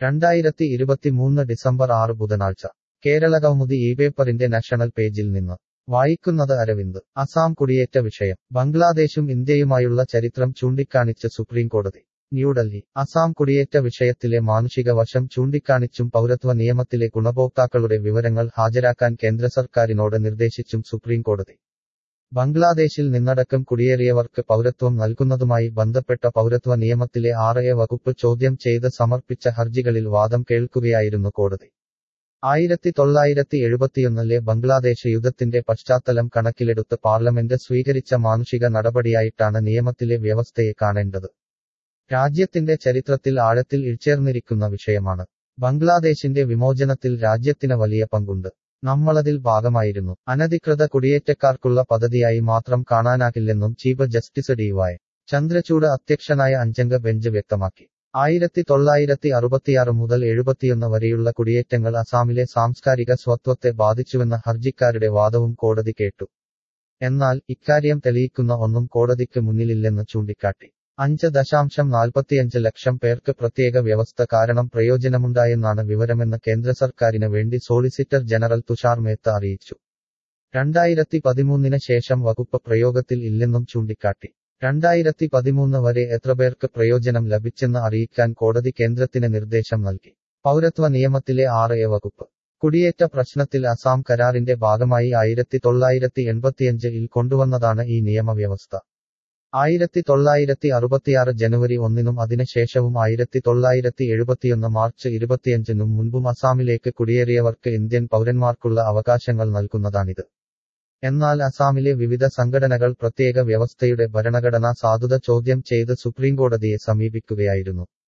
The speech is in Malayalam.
രണ്ടായിരത്തി ഇരുപത്തിമൂന്ന് ഡിസംബർ ആറ് ബുധനാഴ്ച കേരള കൗമുദി ഈ പേപ്പറിന്റെ നാഷണൽ പേജിൽ നിന്ന് വായിക്കുന്നത് അരവിന്ദ് അസാം കുടിയേറ്റ വിഷയം ബംഗ്ലാദേശും ഇന്ത്യയുമായുള്ള ചരിത്രം ചൂണ്ടിക്കാണിച്ച് സുപ്രീംകോടതി ന്യൂഡൽഹി അസാം കുടിയേറ്റ വിഷയത്തിലെ മാനുഷിക വശം ചൂണ്ടിക്കാണിച്ചും പൗരത്വ നിയമത്തിലെ ഗുണഭോക്താക്കളുടെ വിവരങ്ങൾ ഹാജരാക്കാൻ കേന്ദ്ര സർക്കാരിനോട് നിർദ്ദേശിച്ചും സുപ്രീംകോടതി ബംഗ്ലാദേശിൽ നിന്നടക്കം കുടിയേറിയവർക്ക് പൗരത്വം നൽകുന്നതുമായി ബന്ധപ്പെട്ട പൗരത്വ നിയമത്തിലെ ആറ് എ വകുപ്പ് ചോദ്യം ചെയ്ത് സമർപ്പിച്ച ഹർജികളിൽ വാദം കേൾക്കുകയായിരുന്നു കോടതി ആയിരത്തി തൊള്ളായിരത്തി എഴുപത്തിയൊന്നിലെ ബംഗ്ലാദേശ് യുദ്ധത്തിന്റെ പശ്ചാത്തലം കണക്കിലെടുത്ത് പാർലമെന്റ് സ്വീകരിച്ച മാനുഷിക നടപടിയായിട്ടാണ് നിയമത്തിലെ വ്യവസ്ഥയെ കാണേണ്ടത് രാജ്യത്തിന്റെ ചരിത്രത്തിൽ ആഴത്തിൽ ഇഴ്ചേർന്നിരിക്കുന്ന വിഷയമാണ് ബംഗ്ലാദേശിന്റെ വിമോചനത്തിൽ രാജ്യത്തിന് വലിയ പങ്കുണ്ട് നമ്മളതിൽ ഭാഗമായിരുന്നു അനധികൃത കുടിയേറ്റക്കാർക്കുള്ള പദ്ധതിയായി മാത്രം കാണാനാകില്ലെന്നും chief justice D Y Chandrachud അധ്യക്ഷനായ അഞ്ചംഗ ബെഞ്ച് വ്യക്തമാക്കി ആയിരത്തി തൊള്ളായിരത്തി അറുപത്തിയാറ് മുതൽ എഴുപത്തിയൊന്ന് വരെയുള്ള കുടിയേറ്റങ്ങൾ അസാമിലെ സാംസ്കാരിക സ്വത്വത്തെ ബാധിച്ചുവെന്ന ഹർജിക്കാരുടെ വാദവും കോടതി കേട്ടു എന്നാൽ ഇക്കാര്യം തെളിയിക്കുന്ന ഒന്നും കോടതിക്ക് മുന്നിലില്ലെന്ന് ചൂണ്ടിക്കാട്ടി അഞ്ച് ദശാംശം നാൽപ്പത്തിയഞ്ച് ലക്ഷം പേർക്ക് പ്രത്യേക വ്യവസ്ഥ കാരണം പ്രയോജനമുണ്ടായെന്നാണ് വിവരമെന്ന് കേന്ദ്ര സർക്കാരിന് വേണ്ടി സോളിസിറ്റർ ജനറൽ തുഷാർ മേത്ത അറിയിച്ചു രണ്ടായിരത്തി പതിമൂന്നിന് ശേഷം വകുപ്പ് പ്രയോഗത്തിൽ ഇല്ലെന്നും ചൂണ്ടിക്കാട്ടി രണ്ടായിരത്തി പതിമൂന്ന് വരെ എത്ര പേർക്ക് പ്രയോജനം ലഭിച്ചെന്ന് അറിയിക്കാൻ കോടതി കേന്ദ്രത്തിന് നിർദ്ദേശം നൽകി പൗരത്വ നിയമത്തിലെ ആറ് എ വകുപ്പ് കുടിയേറ്റ പ്രശ്നത്തിൽ അസാം കരാറിന്റെ ഭാഗമായി ആയിരത്തി തൊള്ളായിരത്തി എൺപത്തിയഞ്ചിൽ കൊണ്ടുവന്നതാണ് ഈ നിയമവ്യവസ്ഥ ആയിരത്തി തൊള്ളായിരത്തി അറുപത്തിയാറ് ജനുവരി ഒന്നിനും അതിനുശേഷവും ആയിരത്തി തൊള്ളായിരത്തി എഴുപത്തിയൊന്ന് മാർച്ച് ഇരുപത്തിയഞ്ചിനും മുൻപും അസാമിലേക്ക് കുടിയേറിയവർക്ക് ഇന്ത്യൻ പൗരന്മാർക്കുള്ള അവകാശങ്ങൾ നൽകുന്നതാണിത് എന്നാൽ അസാമിലെ വിവിധ സംഘടനകൾ പ്രത്യേക വ്യവസ്ഥയുടെ ഭരണഘടനാ സാധുത ചോദ്യം ചെയ്ത് സുപ്രീംകോടതിയെ സമീപിക്കുകയായിരുന്നു